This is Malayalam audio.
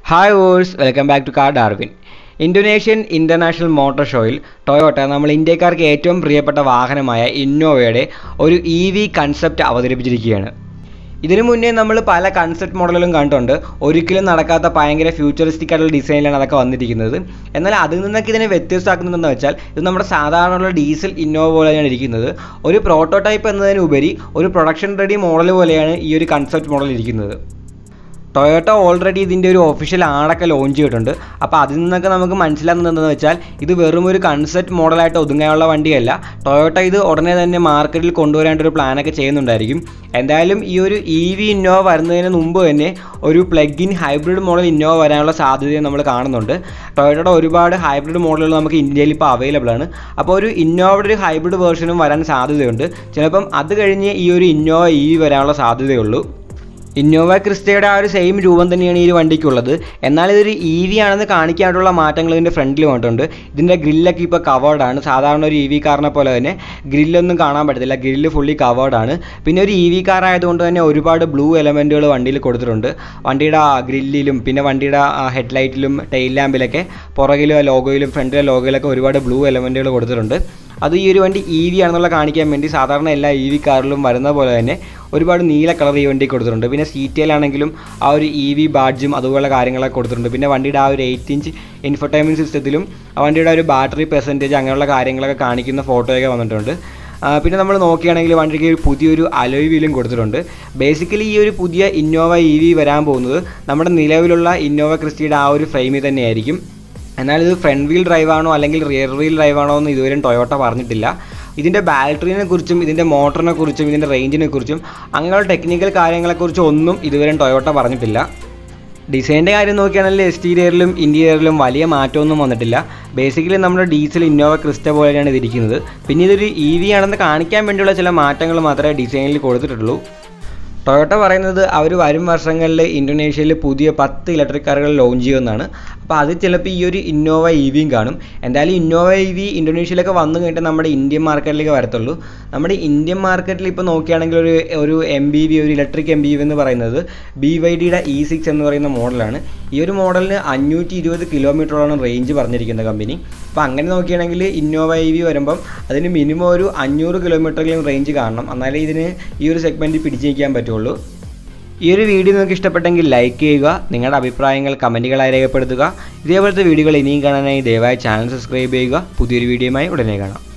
hi viewers welcome back to car Darwin Indonesian international motor ഷോയിൽ ടൊയോട്ട നമ്മൾ ഇന്ത്യക്കാർക്ക് ഏറ്റവും പ്രിയപ്പെട്ട വാഹനമായ ഇന്നോവയുടെ ഒരു ഇ വി കൺസെപ്റ്റ് അവതരിപ്പിച്ചിരിക്കുകയാണ് ഇതിനു മുന്നേ നമ്മൾ പല കൺസെപ്റ്റ് മോഡലുകളും കണ്ടിട്ടുണ്ട് ഒരിക്കലും നടക്കാത്ത ഭയങ്കര ഫ്യൂച്ചറിസ്റ്റിക് ആയിട്ടുള്ള ഡിസൈനിലാണ് അതൊക്കെ വന്നിരിക്കുന്നത് എന്നാൽ അതിൽ നിന്നൊക്കെ ഇതിനെ വ്യത്യസ്തമാക്കുന്നതെന്ന് വെച്ചാൽ ഇത് നമ്മുടെ സാധാരണയുള്ള ഡീസൽ ഇന്നോവ പോലെയാണ് ഇരിക്കുന്നത് ഒരു പ്രോട്ടോടൈപ്പ് എന്നതിനുപരി ഒരു പ്രൊഡക്ഷൻ റെഡി മോഡൽ പോലെയാണ് ഈ ഒരു കൺസെപ്റ്റ് മോഡൽ ഇരിക്കുന്നത് ടൊയോട്ട ഓൾറെഡി ഇതിൻ്റെ ഒരു ഒഫീഷ്യൽ ആടൊക്കെ ലോഞ്ച് ചെയ്തിട്ടുണ്ട് അപ്പോൾ അതിൽ നിന്നൊക്കെ നമുക്ക് മനസ്സിലാകുന്നത് എന്താണെന്ന് വെച്ചാൽ ഇത് വെറും ഒരു കൺസെപ്റ്റ് മോഡലായിട്ട് ഒതുങ്ങാനുള്ള വണ്ടിയല്ല ടൊയോട്ട ഇത് ഉടനെ തന്നെ മാർക്കറ്റിൽ കൊണ്ടുവരാനായിട്ടൊരു പ്ലാനൊക്കെ ചെയ്യുന്നുണ്ടായിരിക്കും എന്തായാലും ഈ ഒരു ഇ വി ഇന്നോവ വരുന്നതിന് മുമ്പ് തന്നെ ഒരു plug in hybrid model Innova വരാനുള്ള സാധ്യതയും നമ്മൾ കാണുന്നുണ്ട് ടൊയോട്ടയുടെ ഒരുപാട് ഹൈബ്രിഡ് മോഡലുകൾ നമുക്ക് ഇന്ത്യയിൽ ഇപ്പോൾ അവൈലബിൾ ആണ് അപ്പോൾ ഒരു ഇന്നോവയുടെ ഒരു ഹൈബ്രിഡ് വേർഷനും വരാൻ സാധ്യതയുണ്ട് ചിലപ്പം അത് കഴിഞ്ഞ് ഈ ഒരു ഇന്നോവ ഇ വി വരാനുള്ള സാധ്യതയുള്ളൂ ഇന്നോവ ക്രിസ്റ്റയുടെ ആ ഒരു സെയിം രൂപം തന്നെയാണ് ഈ ഒരു വണ്ടിക്കുള്ളത് എന്നാൽ ഇതൊരു ഇ വി ആണെന്ന് കാണിക്കാനായിട്ടുള്ള മാറ്റങ്ങൾ ഇതിൻ്റെ ഫ്രണ്ടിൽ വന്നിട്ടുണ്ട് ഇതിൻ്റെ ഗ്രില്ലൊക്കെ ഇപ്പോൾ കവേർഡ് ആണ് സാധാരണ ഒരു ഇ വി കാറിനെ പോലെ തന്നെ ഗ്രില്ലൊന്നും കാണാൻ പറ്റത്തില്ല ഗ്രില്ല് ഫുള്ളി കവേർഡ് ആണ് പിന്നെ ഒരു ഇ വി കാർ ആയതുകൊണ്ട് തന്നെ ഒരുപാട് ബ്ലൂ എലമെൻറ്റുകൾ വണ്ടിയിൽ കൊടുത്തിട്ടുണ്ട് വണ്ടിയുടെ ഗ്രില്ലിലും പിന്നെ വണ്ടിയുടെ ഹെഡ്ലൈറ്റിലും ടെയിൽ ലാമ്പിലൊക്കെ പുറകിലും ലോഗോയിലും ഫ്രണ്ടിലെ ലോഗോയിലൊക്കെ ഒരുപാട് ബ്ലൂ എലമെൻറ്റുകൾ കൊടുത്തിട്ടുണ്ട് അത് ഈ ഒരു വണ്ടി ഇ വി ആണെന്നുള്ള കാണിക്കാൻ വേണ്ടി സാധാരണ എല്ലാ ഇ വി കാറിലും വരുന്ന പോലെ തന്നെ ഒരുപാട് നീല കളർ ഈ വണ്ടി കൊടുത്തിട്ടുണ്ട് പിന്നെ സീറ്റിലാണെങ്കിലും ആ ഒരു ഇ വി ബാഡ്ജും അതുപോലുള്ള കാര്യങ്ങളൊക്കെ കൊടുത്തിട്ടുണ്ട് പിന്നെ വണ്ടിയുടെ ആ ഒരു എയ്റ്റ് ഇഞ്ച് ഇൻഫർടൈൻമെൻറ്റ് സിസ്റ്റത്തിലും ആ വണ്ടിയുടെ ഒരു ബാറ്ററി പെർസെൻറ്റേജ് അങ്ങനെയുള്ള കാര്യങ്ങളൊക്കെ കാണിക്കുന്ന ഫോട്ടോയൊക്കെ വന്നിട്ടുണ്ട് പിന്നെ നമ്മൾ നോക്കുകയാണെങ്കിൽ വണ്ടിക്ക് ഒരു പുതിയൊരു അലോയ് വീലും കൊടുത്തിട്ടുണ്ട് ബേസിക്കലി ഈ ഒരു പുതിയ ഇന്നോവ ഇ വി വരാൻ പോകുന്നത് നമ്മുടെ നിലവിലുള്ള ഇന്നോവ ക്രിസ്റ്റിയുടെ ആ ഒരു ഫ്രെയിമിൽ തന്നെയായിരിക്കും എന്നാൽ ഇത് ഫ്രണ്ട് വീൽ ഡ്രൈവ് ആണോ അല്ലെങ്കിൽ റിയർ വീൽ ഡ്രൈവ് ആണോ എന്ന് ഇതുവരെയും ടൊയോട്ട പറഞ്ഞിട്ടില്ല ഇതിൻ്റെ ബാറ്ററിനെ കുറിച്ചും ഇതിൻ്റെ മോട്ടറിനെ കുറിച്ചും ഇതിൻ്റെ റേഞ്ചിനെ കുറിച്ചും അങ്ങനെയുള്ള ടെക്നിക്കൽ കാര്യങ്ങളെക്കുറിച്ചും ഒന്നും ഇതുവരെയും ടൊയോട്ട പറഞ്ഞിട്ടില്ല ഡിസൈൻ്റെ കാര്യം നോക്കുകയാണെങ്കിൽ എക്സ്റ്റീരിയറിലും ഇൻറ്റീരിയറിലും വലിയ മാറ്റമൊന്നും വന്നിട്ടില്ല ബേസിക്കലി നമ്മുടെ ഡീസൽ ഇന്നോവ ക്രിസ്റ്റ പോലെയാണ് ഇതിരിക്കുന്നത് പിന്നെ ഇതൊരു ഇ വി ആണെന്ന് കാണിക്കാൻ വേണ്ടിയുള്ള ചില മാറ്റങ്ങൾ മാത്രമേ ഡിസൈനിൽ കൊടുത്തിട്ടുള്ളൂ ടൊയോട്ട പറയുന്നത് അവർ വരും വർഷങ്ങളിൽ ഇന്തോനേഷ്യയിൽ പുതിയ പത്ത് ഇലക്ട്രിക് കാറുകൾ ലോഞ്ച് ചെയ്യുമെന്നാണ് അപ്പോൾ അത് ചിലപ്പോൾ ഈ ഒരു ഇന്നോവ ഇ വിയും കാണും എന്തായാലും ഇന്നോവ ഇ വി ഇന്തോനേഷ്യയിലൊക്കെ വന്നു കഴിഞ്ഞിട്ട് നമ്മുടെ ഇന്ത്യൻ മാർക്കറ്റിലേക്ക് വരത്തുള്ളൂ നമ്മുടെ ഇന്ത്യൻ മാർക്കറ്റിൽ ഇപ്പോൾ നോക്കുകയാണെങ്കിൽ ഒരു ഒരു എം ബി വി ഒരു ഇലക്ട്രിക് എം ബി വി എന്ന് പറയുന്നത് ബി വൈ ഡിയുടെ ഇ സിക്സ് എന്ന് പറയുന്ന മോഡലാണ് ഈ ഒരു മോഡലിന് അഞ്ഞൂറ്റി ഇരുപത് കിലോമീറ്ററോളം റേഞ്ച് പറഞ്ഞിരിക്കുന്ന കമ്പനി അപ്പോൾ അങ്ങനെ നോക്കുകയാണെങ്കിൽ ഇന്നോവ ഇ വി വരുമ്പം അതിന് മിനിമം ഒരു അഞ്ഞൂറ് കിലോമീറ്ററെങ്കിലും റേഞ്ച് കാണണം എന്നാലേ ഇതിന് ഈ ഒരു സെഗ്മെൻറ്റിൽ പിടിച്ചു നിൽക്കാൻ പറ്റുള്ളൂ ഈ ഒരു വീഡിയോ നിങ്ങൾക്ക് ഇഷ്ടപ്പെട്ടെങ്കിൽ ലൈക്ക് ചെയ്യുക നിങ്ങളുടെ അഭിപ്രായങ്ങൾ കമൻറ്റുകളായി രേഖപ്പെടുത്തുക ഇതേപോലത്തെ വീഡിയോകൾ ഇനിയും കാണാനായി ദയവായി ചാനൽ സബ്സ്ക്രൈബ് ചെയ്യുക പുതിയൊരു വീഡിയോയുമായി ഉടനെ കാണാം